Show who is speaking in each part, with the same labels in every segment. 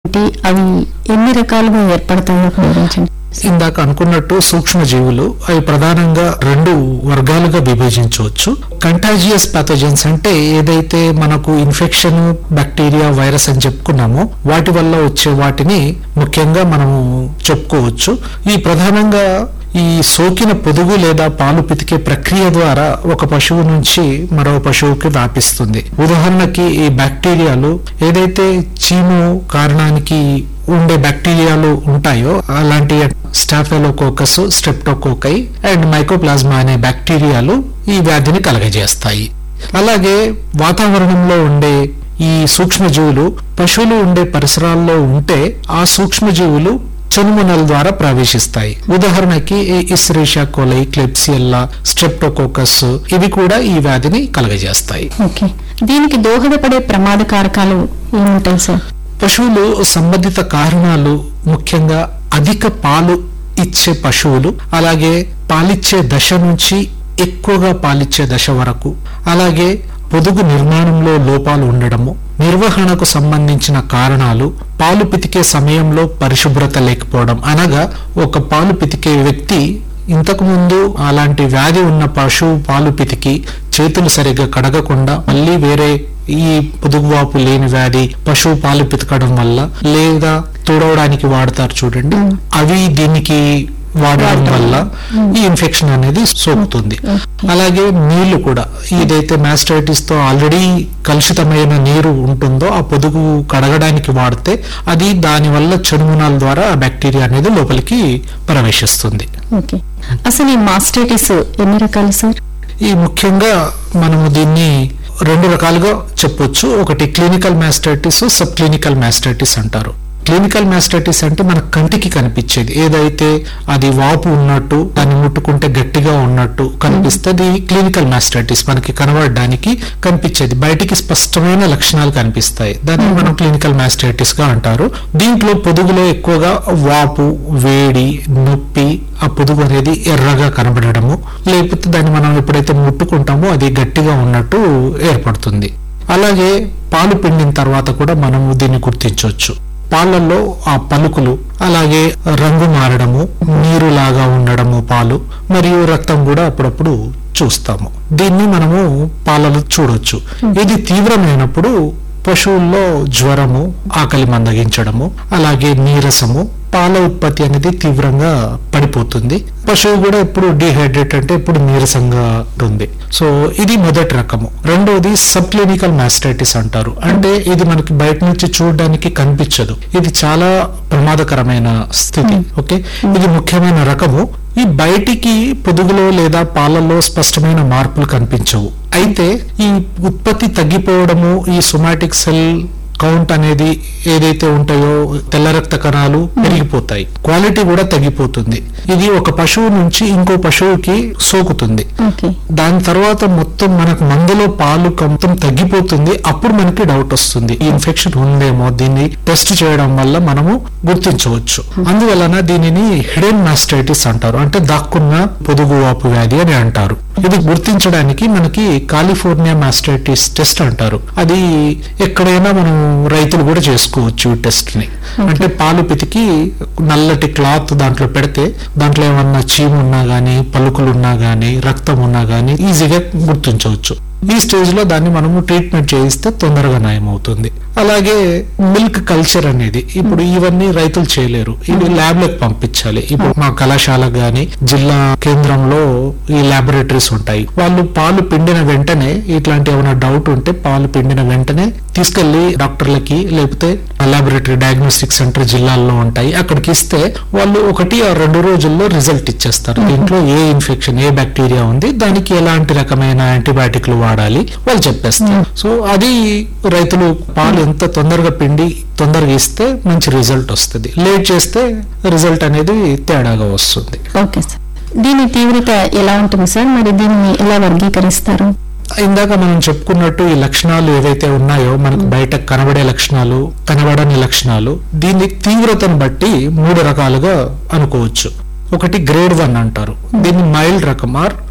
Speaker 1: ఏంటి? అవి ఎన్ని రకాలుగా ఏర్పడతాయో ఒకటి వివరించండి
Speaker 2: ఇందాక అనుకున్నట్టు సూక్ష్మ జీవులు అవి ప్రధానంగా రెండు వర్గాలుగా విభజించవచ్చు కంటాజియస్ పాథోజన్స్ అంటే ఏదైతే మనకు ఇన్ఫెక్షన్ బ్యాక్టీరియా వైరస్ అని చెప్పుకున్నామో వాటి వల్ల వచ్చే వాటిని ముఖ్యంగా మనము చెప్పుకోవచ్చు ఈ ప్రధానంగా ఈ సోకిన పొదుగు లేదా పాలు పితికే ప్రక్రియ ద్వారా ఒక పశువు నుంచి మరో పశువుకి వ్యాపిస్తుంది ఉదాహరణకి ఈ బ్యాక్టీరియాలు ఏదైతే చీము కారణానికి ఉండే బ్యాక్టీరియాలు ఉంటాయో అలాంటి స్టాఫెలోకోకస్ స్ట్రెప్టోకోకై అండ్ మైకోప్లాజ్మా అనే బ్యాక్టీరియాలు ఈ వ్యాధిని కలగజేస్తాయి అలాగే వాతావరణంలో ఉండే ఈ సూక్ష్మజీవులు పశువులు ఉండే పరిసరాల్లో ఉంటే ఆ సూక్ష్మజీవులు చనుమొనల ద్వారా ప్రవేశిస్తాయి ఉదాహరణకి ఇస్రేషియా కోలై క్లెప్సియల్లా స్ట్రెప్టోకోకస్ ఇవి కూడా ఈ వ్యాధిని కలగజేస్తాయి
Speaker 1: ఓకే దీనికి దోహదపడే ప్రమాద కారకాలు ఏముంటాయి సార్
Speaker 2: పశువులు సంబంధిత కారణాలు ముఖ్యంగా అధిక పాలు ఇచ్చే పశువులు అలాగే పాలిచ్చే దశ నుంచి ఎక్కువగా పాలిచ్చే దశ వరకు అలాగే పొదుగు నిర్మాణంలో లోపాలు ఉండడము నిర్వహణకు సంబంధించిన కారణాలు పాలు పితికే సమయంలో పరిశుభ్రత లేకపోవడం అనగా ఒక పాలు పితికే వ్యక్తి ఇంతకు ముందు అలాంటి వ్యాధి ఉన్న పశువు పాలు పితికి చేతులు సరిగ్గా కడగకుండా మళ్ళీ వేరే ఈ పొదుగువాపు లేని వ్యాధి పశువు పాలు పితకడం వల్ల లేదా తుడవడానికి వాడతారు చూడండి అవి దీనికి వాడడం వల్ల ఈ ఇన్ఫెక్షన్ అనేది సోకుతుంది అలాగే నీళ్లు కూడా ఏదైతే మాస్టైటిస్ తో ఆల్రెడీ కలుషితమైన నీరు ఉంటుందో ఆ పొదుగు కడగడానికి వాడితే అది దాని వల్ల చనుమునాల ద్వారా ఆ బ్యాక్టీరియా అనేది లోపలికి ప్రవేశిస్తుంది
Speaker 1: ఓకే అసలు ఈ మాస్టైటిస్ ఎన్ని రకాలు సార్
Speaker 2: ఈ ముఖ్యంగా మనము దీన్ని రెండు రకాలుగా చెప్పొచ్చు ఒకటి clinical mastitis sub clinical mastitis అంటారు క్లినికల్ మాస్టైటిస్ అంటే మన కంటికి కనిపించేది ఏదైతే అది వాపు ఉన్నట్టు దాన్ని ముట్టుకుంటే గట్టిగా ఉన్నట్టు కనిపిస్తే అది క్లినికల్ మాస్టైటిస్ మనకి కనబడడానికి కనిపించేది బయటికి స్పష్టమైన లక్షణాలు కనిపిస్తాయి దాన్ని మనం క్లినికల్ మాస్టైటిస్ గా అంటారు దీంట్లో పొదుగులో ఎక్కువగా వాపు వేడి నొప్పి ఆ పొదుగు అనేది ఎర్రగా కనబడడము లేకపోతే దాన్ని మనం ఎప్పుడైతే ముట్టుకుంటామో అది గట్టిగా ఉన్నట్టు ఏర్పడుతుంది అలాగే పాలు పిండిన తర్వాత కూడా మనము దీన్ని గుర్తించవచ్చు పాలల్లో ఆ పలుకులు అలాగే రంగు మారడము నీరులాగా ఉండడము పాలు మరియు రక్తం కూడా అప్పుడప్పుడు చూస్తాము దీన్ని మనము పాలలో చూడొచ్చు ఇది తీవ్రమైనప్పుడు పశువుల్లో జ్వరము ఆకలి మందగించడము అలాగే నీరసము పాల ఉత్పత్తి అనేది తీవ్రంగా పడిపోతుంది పశువు కూడా ఎప్పుడు డిహైడ్రేట్ అంటే ఎప్పుడు నీరసంగా ఉంటుంది సో ఇది మొదటి రకము రెండోది సబ్ క్లినికల్ మాస్టైటిస్ అంటారు అంటే ఇది మనకి బయట నుంచి చూడడానికి కనిపించదు ఇది చాలా ప్రమాదకరమైన స్థితి ఓకే ఇది ముఖ్యమైన రకము ఈ బయటికి పొదుగులో లేదా పాలల్లో స్పష్టమైన మార్పులు కనిపించవు అయితే ఈ ఉత్పత్తి తగ్గిపోవడము ఈ సొమాటిక్ సెల్ కౌంట్ అనేది ఏదైతే ఉంటాయో తెల్ల రక్త కణాలు పెరిగిపోతాయి క్వాలిటీ కూడా తగ్గిపోతుంది ఇది ఒక పశువు నుంచి ఇంకో పశువుకి సోకుతుంది
Speaker 1: ఓకే
Speaker 2: దాని తర్వాత మొత్తం మనకు మందులో పాలు మొత్తం తగ్గిపోతుంది అప్పుడు మనకి డౌట్ వస్తుంది ఈ ఇన్ఫెక్షన్ ఉందేమో దీన్ని టెస్ట్ చేయడం వల్ల మనము గుర్తించవచ్చు అందువలన దీనిని హిడెన్ మాస్టైటిస్ అంటారు అంటే దాక్కున్న పొదుగు వాపు వ్యాధి అని అంటారు ఇది గుర్తించడానికి మనకి కాలిఫోర్నియా మాస్టైటిస్ టెస్ట్ అంటారు అది ఎక్కడైనా మనం రైతులు కూడా చేసుకోవచ్చు ఈ టెస్ట్ ని అంటే పాలు పితికి నల్లటి క్లాత్ దాంట్లో పెడితే దాంట్లో ఏమన్నా చీము ఉన్నా గానీ పలుకులు ఉన్నా గానీ రక్తం ఉన్నా గానీ ఈజీగా గుర్తించవచ్చు ఈ స్టేజ్ లో దాన్ని మనము ట్రీట్మెంట్ చేయిస్తే తొందరగా నయం అవుతుంది అలాగే మిల్క్ కల్చర్ అనేది ఇప్పుడు ఇవన్నీ రైతులు చేయలేరు ఇవి ల్యాబ్ లకు పంపించాలి ఇప్పుడు మా కళాశాల గాని జిల్లా కేంద్రంలో ఈ ల్యాబొరేటరీస్ ఉంటాయి వాళ్ళు పాలు పిండిన వెంటనే ఇట్లాంటి ఏమైనా డౌట్ ఉంటే పాలు పిండిన వెంటనే తీసుకెళ్లి డాక్టర్లకి లేకపోతే ల్యాబొరేటరీ డయాగ్నోస్టిక్ సెంటర్ జిల్లాల్లో ఉంటాయి అక్కడికి ఇస్తే వాళ్ళు ఒకటి ఆ రెండు రోజుల్లో రిజల్ట్ ఇచ్చేస్తారు దీంట్లో ఏ ఇన్ఫెక్షన్ ఏ బ్యాక్టీరియా ఉంది దానికి ఎలాంటి రకమైన యాంటీబయాటిక్లు వాడాలి వాళ్ళు చెప్పేస్తారు సో అది రైతులు పాలు ఎంత తొందరగా పిండి తొందరగా ఇస్తే మంచి రిజల్ట్ వస్తుంది లేట్ చేస్తే రిజల్ట్ అనేది తేడాగా వస్తుంది
Speaker 1: ఓకే సార్ దీని తీవ్రత ఎలా ఉంటుంది సార్ మరి దీనిని ఎలా వర్గీకరిస్తారు
Speaker 2: ఇందాక మనం చెప్పుకున్నట్టు ఈ లక్షణాలు ఏవైతే ఉన్నాయో మనకు బయట కనబడే లక్షణాలు కనబడని లక్షణాలు దీని తీవ్రతను బట్టి మూడు రకాలుగా అనుకోవచ్చు ఒకటి గ్రేడ్ వన్ అంటారు దీన్ని మైల్డ్ రకం ఆర్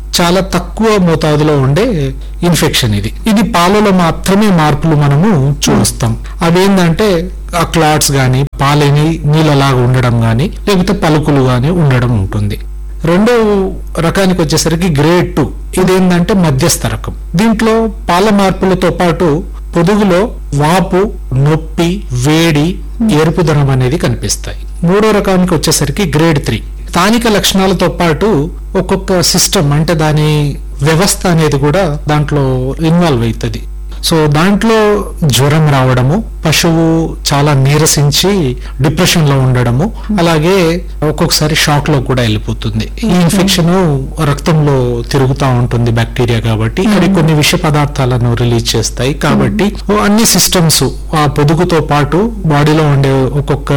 Speaker 2: చాలా తక్కువ మోతాదులో ఉండే ఇన్ఫెక్షన్ ఇది ఇది పాలలో మాత్రమే మార్పులు మనము చూస్తాం అవేంటంటే ఆ క్లాట్స్ గాని పాలని నీళ్ళలాగా ఉండడం గాని లేకపోతే పలుకులు గాని ఉండడం ఉంటుంది రెండో రకానికి వచ్చేసరికి గ్రేడ్ టూ ఇదేంటంటే మధ్యస్థ రకం దీంట్లో పాల మార్పులతో పాటు పొదుగులో వాపు నొప్పి వేడి ఎరుపుదనం అనేది కనిపిస్తాయి మూడో రకానికి వచ్చేసరికి గ్రేడ్ త్రీ స్థానిక లక్షణాలతో పాటు ఒక్కొక్క సిస్టమ్ అంటే దాని వ్యవస్థ అనేది కూడా దాంట్లో ఇన్వాల్వ్ అవుతుంది సో దాంట్లో జ్వరం రావడము పశువు చాలా నీరసించి డిప్రెషన్ లో ఉండడము అలాగే ఒక్కొక్కసారి షాక్ లో కూడా వెళ్ళిపోతుంది ఈ ఇన్ఫెక్షన్ రక్తంలో తిరుగుతూ ఉంటుంది బ్యాక్టీరియా కాబట్టి అది కొన్ని విష పదార్థాలను రిలీజ్ చేస్తాయి కాబట్టి అన్ని సిస్టమ్స్ ఆ పొదుగుతో పాటు బాడీలో ఉండే ఒక్కొక్క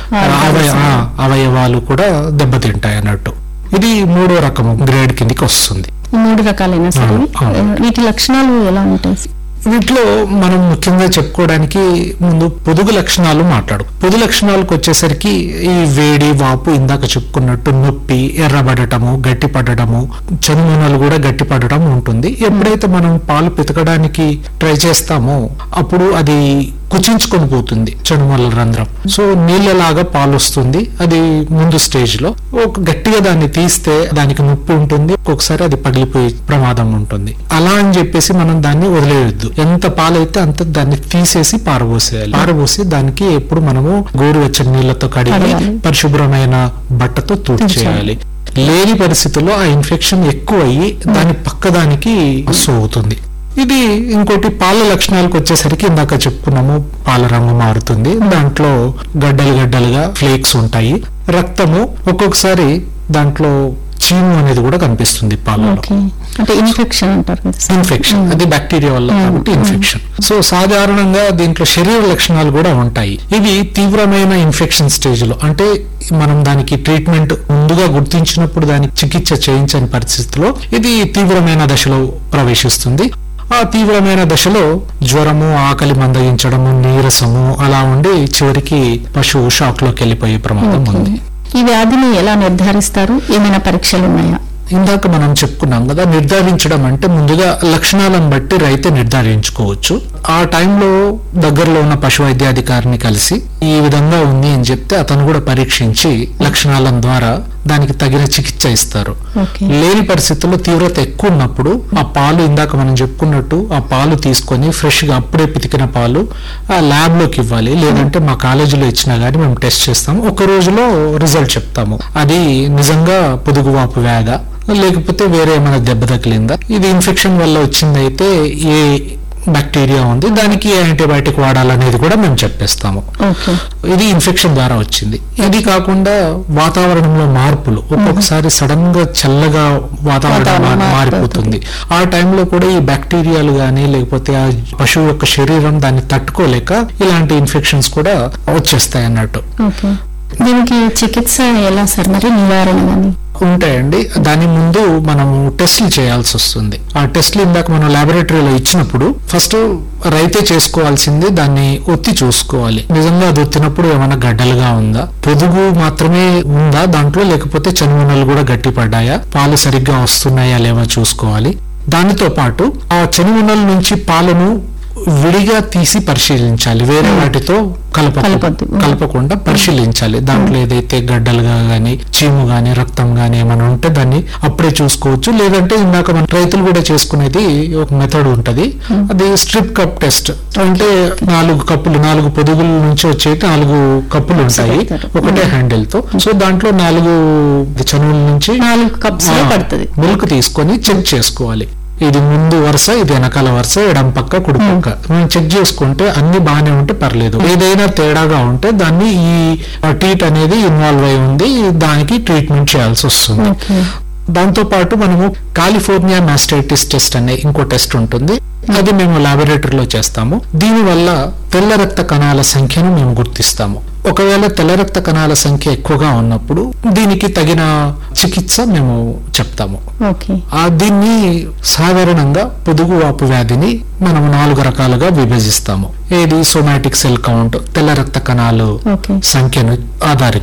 Speaker 2: అవయ ఆ, అవయవాలు కూడా దెబ్బతింటాయి అన్నట్టు ఇది మూడో రకము గ్రేడ్ కిందికి వస్తుంది
Speaker 1: ఈ మూడు రకాలైన సరే
Speaker 2: అవును, అవును.
Speaker 1: వీటి లక్షణాలు ఎలా ఉంటాయి
Speaker 2: వీటిలో మనం ముఖ్యంగా చెప్పుకోవడానికి ముందు పొదుగు లక్షణాలు మాట్లాడు పొదు లక్షణాలకు వచ్చేసరికి ఈ వేడి వాపు ఇందాక చెప్పుకున్నట్టు నొప్పి ఎర్రబడటము గట్టి పడటము చనుమూనలు కూడా గట్టి పడటం ఉంటుంది ఎప్పుడైతే మనం పాలు పితకడానికి ట్రై చేస్తామో అప్పుడు అది కుచించుకొని పోతుంది చనుమల రంధ్రం సో నీళ్ళలాగా పాలు వస్తుంది అది ముందు స్టేజ్ లో ఒక గట్టిగా దాన్ని తీస్తే దానికి నొప్పి ఉంటుంది ఒక్కొక్కసారి అది పగిలిపోయే ప్రమాదం ఉంటుంది అలా అని చెప్పేసి మనం దాన్ని వదిలేయొద్దు ఎంత పాలైతే అంత దాన్ని తీసేసి పారబోసేయాలి పారబోసి దానికి ఎప్పుడు మనము గోరువెచ్చని నీళ్లతో కడిగి
Speaker 1: కడగాలి.
Speaker 2: పరిశుభ్రమైన బట్టతో తుడిచేయాలి లేని పరిస్థితుల్లో ఆ ఇన్ఫెక్షన్ ఎక్కువ అయ్యి దాని పక్కదానికి సోగుతుంది ఇది ఇంకోటి పాల లక్షణాలకు వచ్చేసరికి ఇందాక చెప్పుకున్నాము పాల రంగు మారుతుంది దాంట్లో గడ్డలు గడ్డలుగా ఫ్లేక్స్ ఉంటాయి రక్తము ఒక్కొక్కసారి దాంట్లో చీము అనేది కూడా కనిపిస్తుంది పాలలో
Speaker 1: ఓకే అంటే ఇన్ఫెక్షన్ అంటారు కదా సార్.
Speaker 2: ఇన్ఫెక్షన్ అది బ్యాక్టీరియా వల్ల కాబట్టి ఇన్ఫెక్షన్ సో సాధారణంగా దీంట్లో శరీర లక్షణాలు కూడా ఉంటాయి ఇవి తీవ్రమైన ఇన్ఫెక్షన్ స్టేజ్ లో అంటే మనం దానికి ట్రీట్మెంట్ ముందుగా గుర్తించినప్పుడు దానికి చికిత్స చేయించని పరిస్థితిలో ఇది తీవ్రమైన దశలో ప్రవేశిస్తుంది ఆ తీవ్రమైన దశలో జ్వరము ఆకలి మందగించడము నీరసము అలా ఉండి చివరికి పశువు షాక్ లోకి వెళ్ళిపోయే ప్రమాదం
Speaker 1: ఓకే.
Speaker 2: ఉంది
Speaker 1: ఈ వ్యాధిని ఎలా నిర్ధారిస్తారు ఏమైనా పరీక్షలు ఉన్నాయా
Speaker 2: ఇందాక మనం చెప్పుకున్నాం కదా నిర్ధారించడం అంటే ముందుగా లక్షణాలను బట్టి రైతే నిర్ధారించుకోవచ్చు ఆ టైంలో దగ్గరలో ఉన్న పశు వైద్యాధికారిని కలిసి ఈ విధంగా ఉంది అని చెప్తే అతను కూడా పరీక్షించి లక్షణాల ద్వారా దానికి తగిన చికిత్స ఇస్తారు
Speaker 1: ఓకే
Speaker 2: లేని పరిస్థితుల్లో తీవ్రత ఎక్కువ ఉన్నప్పుడు ఆ పాలు ఇందాక మనం చెప్పుకున్నట్టు ఆ పాలు తీసుకొని ఫ్రెష్ గా అప్పుడే పితికిన పాలు ఆ ల్యాబ్ లోకి ఇవ్వాలి లేదంటే మా కాలేజీలో ఇచ్చినా గానీ మేము టెస్ట్ చేస్తాము ఒక రోజులో రిజల్ట్ చెప్తాము అది నిజంగా పొదుగువాపు వ్యాధ లేకపోతే వేరే ఏమైనా దెబ్బ తగిలిందా ఇది ఇన్ఫెక్షన్ వల్ల వచ్చిందైతే ఏ బ్యాక్టీరియా ఉంది దానికి ఏ యాంటీబయాటిక్ వాడాలనేది కూడా మేము చెప్పేస్తాము
Speaker 1: ఓకే
Speaker 2: ఇది ఇన్ఫెక్షన్ ద్వారా వచ్చింది ఇది కాకుండా వాతావరణంలో మార్పులు ఒక్కొక్కసారి సడన్ గా చల్లగా వాతావరణం
Speaker 1: వాతావరణం
Speaker 2: మార్-
Speaker 1: మారిపోతుంది.
Speaker 2: మారిపోతుంది ఆ టైంలో కూడా ఈ బ్యాక్టీరియాలు గానీ లేకపోతే ఆ పశువు యొక్క శరీరం దాన్ని తట్టుకోలేక ఇలాంటి ఇన్ఫెక్షన్స్ కూడా వచ్చేస్తాయి అన్నట్టు
Speaker 1: ఓకే దీనికి చికిత్స ఎలా సార్ మరి నివారణ కానీ
Speaker 2: ఉంటాయండి దాని ముందు మనము టెస్టులు చేయాల్సి వస్తుంది ఆ టెస్టులు ఇందాక మనం లాబొరేటరీలో ఇచ్చినప్పుడు ఫస్ట్ రైతే చేసుకోవాల్సింది దాన్ని ఒత్తి చూసుకోవాలి నిజంగా అది ఒత్తినప్పుడు ఏమైనా గడ్డలుగా ఉందా పొదుగు మాత్రమే ఉందా దాంట్లో లేకపోతే చనుమనలు కూడా గట్టి పడ్డాయా పాలు సరిగ్గా వస్తున్నాయా లేవో చూసుకోవాలి దానితో పాటు ఆ చనుమనల నుంచి పాలను విడిగా తీసి పరిశీలించాలి వేరే వాటితో కలప
Speaker 1: కలపొద్దు.
Speaker 2: కలపకుండా పరిశీలించాలి దాంట్లో ఏదైతే గడ్డలుగా గాని చీము గాని రక్తం గాని ఏమైనా ఉంటే దాన్ని అప్పుడే చూసుకోవచ్చు లేదంటే ఇందాక మన రైతులు కూడా చేసుకునేది ఒక మెథడ్ ఉంటది అది స్ట్రిప్ కప్ టెస్ట్ అంటే నాలుగు కప్పులు నాలుగు పొదుగుల నుంచి వచ్చే నాలుగు కప్పులు ఉంటాయి
Speaker 1: పెడతారు.
Speaker 2: ఒకటే హ్యాండిల్ తో సో దాంట్లో నాలుగు చనువుల నుంచి
Speaker 1: నాలుగు కప్స్ లో పడుతుంది
Speaker 2: మిల్క్ తీసుకొని చెక్ చేసుకోవాలి ఇది ముందు వరుస ఇది వెనకాల వరుస ఎడం పక్క కుడి పక్క మనం చెక్ చేసుకుంటే అన్ని బాగానే ఉంటే పర్లేదు ఏదైనా తేడాగా ఉంటే దాన్ని ఈ టీట్ అనేది ఇన్వాల్వ్ అయి ఉంది దానికి ట్రీట్మెంట్ చేయాల్సి వస్తుంది
Speaker 1: ఓకే
Speaker 2: దాంతో పాటు మనము కాలిఫోర్నియా మాస్టైటిస్ టెస్ట్ అనే ఇంకో టెస్ట్ ఉంటుంది అది మేము లాబొరేటరీలో చేస్తాము దీని వల్ల తెల్ల రక్త కణాల సంఖ్యను మేము గుర్తిస్తాము ఒకవేళ తెల్ల రక్త కణాల సంఖ్య ఎక్కువగా ఉన్నప్పుడు దీనికి తగిన చికిత్స మేము చెప్తాము
Speaker 1: ఓకే
Speaker 2: ఆ దీన్ని సాధారణంగా పొదుగు వాపు వ్యాధిని మనము నాలుగు రకాలుగా విభజిస్తాము ఏది సోమాటిక్ సెల్ కౌంట్ తెల్ల రక్త కణాలు
Speaker 1: ఓకే
Speaker 2: సంఖ్యను ఆధారంగా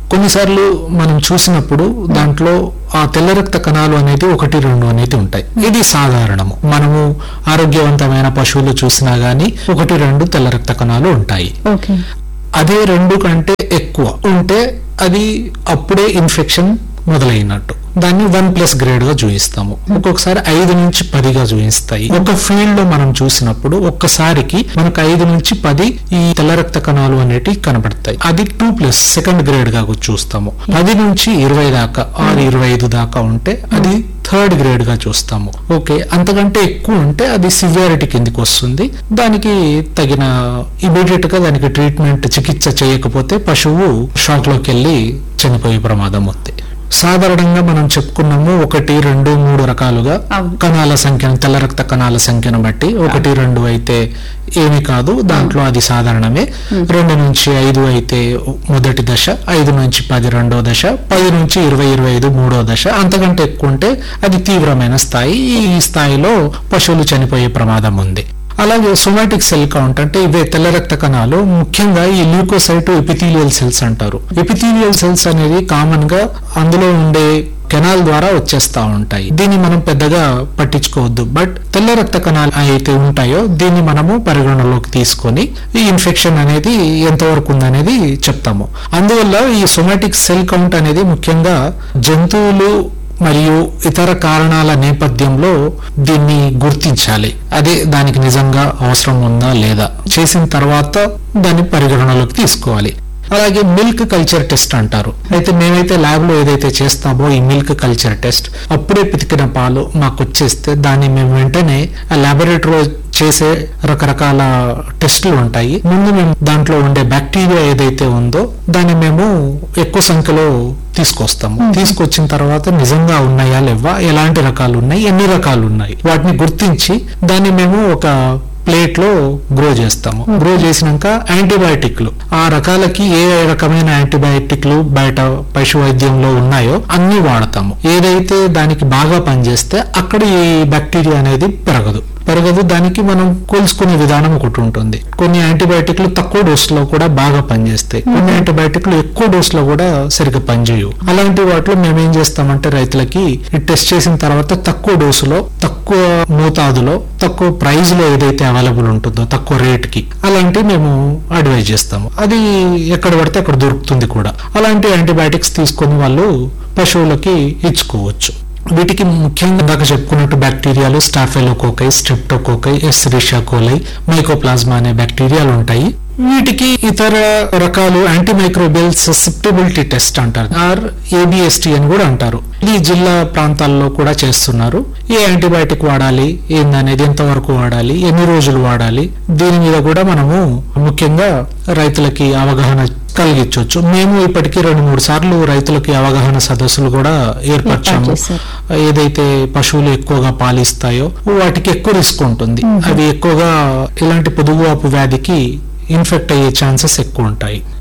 Speaker 2: కొన్నిసార్లు మనం చూసినప్పుడు దాంట్లో ఆ తెల్ల రక్త కణాలు అనేది ఒకటి రెండు అనేది ఉంటాయి ఇది సాధారణము మనము ఆరోగ్యవంతమైన పశువులు చూసినా గానీ ఒకటి రెండు తెల్ల రక్త కణాలు ఉంటాయి
Speaker 1: ఓకే
Speaker 2: అదే రెండు కంటే ఎక్కువ ఉంటే అది అప్పుడే ఇన్ఫెక్షన్ మొదలైనట్టు దాన్ని వన్ ప్లస్ గ్రేడ్ గా చూపిస్తాము ఒక్కొక్కసారి ఐదు నుంచి పదిగా చూపిస్తాయి ఒక ఫీల్డ్ లో మనం చూసినప్పుడు ఒక్కసారికి మనకు ఐదు నుంచి పది ఈ తెల్ల రక్త కణాలు అనేటివి కనబడతాయి అది టూ ప్లస్ సెకండ్ గ్రేడ్ గా చూస్తాము పది నుంచి ఇరవై దాకా ఆరు ఇరవై ఐదు దాకా ఉంటే అది థర్డ్ గ్రేడ్ గా చూస్తాము ఓకే అంతకంటే ఎక్కువ ఉంటే అది సివియారిటీ కిందికి వస్తుంది దానికి తగిన ఇమీడియట్ గా దానికి ట్రీట్మెంట్ చికిత్స చేయకపోతే పశువు షాక్ లోకి వెళ్ళి చనిపోయే ప్రమాదం ఉంది సాధారణంగా మనం చెప్పుకున్నాము ఒకటి రెండు మూడు రకాలుగా
Speaker 1: అవును.
Speaker 2: కణాల సంఖ్యను తెల్ల రక్త కణాల సంఖ్యను బట్టి ఒకటి రెండు అయితే ఏమి కాదు దాంట్లో అది సాధారణమే రెండు నుంచి ఐదు అయితే మొదటి దశ ఐదు నుంచి పది రెండో దశ పది నుంచి ఇరవై ఇరవై ఐదు మూడో దశ అంతకంటే ఎక్కువ ఉంటే అది తీవ్రమైన స్థాయి ఈ స్థాయిలో పశువులు చనిపోయే ప్రమాదం ఉంది అలాగే సొమాటిక్ సెల్ కౌంట్ అంటే ఇవే తెల్ల రక్త కణాలు ముఖ్యంగా ఈ ల్యూకోసైట్ ఎపిథీలియల్ సెల్స్ అంటారు ఎపిథీలియల్ సెల్స్ అనేది కామన్ గా అందులో ఉండే కెనాల్ ద్వారా వచ్చేస్తా ఉంటాయి దీన్ని మనం పెద్దగా పట్టించుకోవద్దు బట్ తెల్ల రక్త కణాలు అయితే ఉంటాయో దీన్ని మనము పరిగణలోకి తీసుకొని ఈ ఇన్ఫెక్షన్ అనేది ఎంతవరకు ఉందనేది చెప్తాము అందువల్ల ఈ సొమాటిక్ సెల్ కౌంట్ అనేది ముఖ్యంగా జంతువులు మరియు ఇతర కారణాల నేపథ్యంలో దీన్ని గుర్తించాలి అదే దానికి నిజంగా అవసరం ఉందా లేదా చేసిన తర్వాత దాన్ని పరిగణనలోకి తీసుకోవాలి అలాగే మిల్క్ కల్చర్ టెస్ట్ అంటారు అయితే మేమైతే ల్యాబ్ లో ఏదైతే చేస్తామో ఈ మిల్క్ కల్చర్ టెస్ట్ అప్పుడే పితికిన పాలు మాకు వచ్చేస్తే దాన్ని మేము వెంటనే ఆ లాబొరేటరీలో చేసే రకరకాల టెస్టులు ఉంటాయి ముందు మేము దాంట్లో ఉండే బ్యాక్టీరియా ఏదైతే ఉందో దాన్ని మేము ఎక్కువ సంఖ్యలో తీసుకొస్తాము తీసుకొచ్చిన తర్వాత నిజంగా ఉన్నాయా లేవా ఎలాంటి రకాలు ఉన్నాయి ఎన్ని రకాలు ఉన్నాయి వాటిని గుర్తించి దాన్ని మేము ఒక ప్లేట్ లో గ్రో చేస్తాము గ్రో చేసినాక యాంటీబయాటిక్లు ఆ రకాలకి ఏ రకమైన యాంటీబయాటిక్లు బయట పశు వైద్యంలో ఉన్నాయో అన్ని వాడతాము ఏదైతే దానికి బాగా పనిచేస్తే అక్కడ ఈ బ్యాక్టీరియా అనేది పెరగదు పెరగదు దానికి మనం కోల్చుకునే విధానం ఒకటి ఉంటుంది కొన్ని యాంటీబయాటిక్లు తక్కువ డోస్ లో కూడా బాగా పనిచేస్తాయి కొన్ని యాంటీబయాటిక్లు ఎక్కువ డోస్ లో కూడా సరిగ్గా పనిచేయవు అలాంటి వాటిలో మేము ఏం చేస్తామంటే రైతులకి ఈ టెస్ట్ చేసిన తర్వాత తక్కువ డోసులో తక్కువ మోతాదులో తక్కువ ప్రైస్ లో ఏదైతే అవైలబుల్ ఉంటుందో తక్కువ రేట్ కి అలాంటివి మేము అడ్వైజ్ చేస్తాము అది ఎక్కడ పడితే అక్కడ దొరుకుతుంది కూడా అలాంటి యాంటీబయాటిక్స్ తీసుకొని వాళ్ళు పశువులకి ఇచ్చుకోవచ్చు వీటికి ముఖ్యంగా ఇందాక చెప్పుకున్నట్టు బ్యాక్టీరియాలు స్టాఫెలోకోకై స్ట్రిప్టోకోకై ఎస్రిషా కోలై మైకోప్లాజ్మా అనే బ్యాక్టీరియాలు ఉంటాయి వీటికి ఇతర రకాలు యాంటీమైక్రోబియల్ ససెప్టబిలిటీ టెస్ట్ అంటారు ఆర్ ఏబిఎస్టి అని కూడా అంటారు ఇది జిల్లా ప్రాంతాల్లో కూడా చేస్తున్నారు ఏ యాంటీబయాటిక్ వాడాలి ఏందనేది ఎంతవరకు వాడాలి ఎన్ని రోజులు వాడాలి దీని మీద కూడా మనము ముఖ్యంగా రైతులకి అవగాహన కలిగించవచ్చు మేము ఇప్పటికీ రెండు మూడు సార్లు రైతులకి అవగాహన సదస్సులు కూడా ఏర్పరిచాము
Speaker 1: చేశారు.
Speaker 2: ఏదైతే పశువులు ఎక్కువగా పాలిస్తాయో వాటికి ఎక్కువ రిస్క్ ఉంటుంది అవి ఎక్కువగా ఇలాంటి పొదుగువాపు వ్యాధికి ఇన్ఫెక్ట్ అయ్యే ఛాన్సెస్ ఎక్కువ ఉంటాయి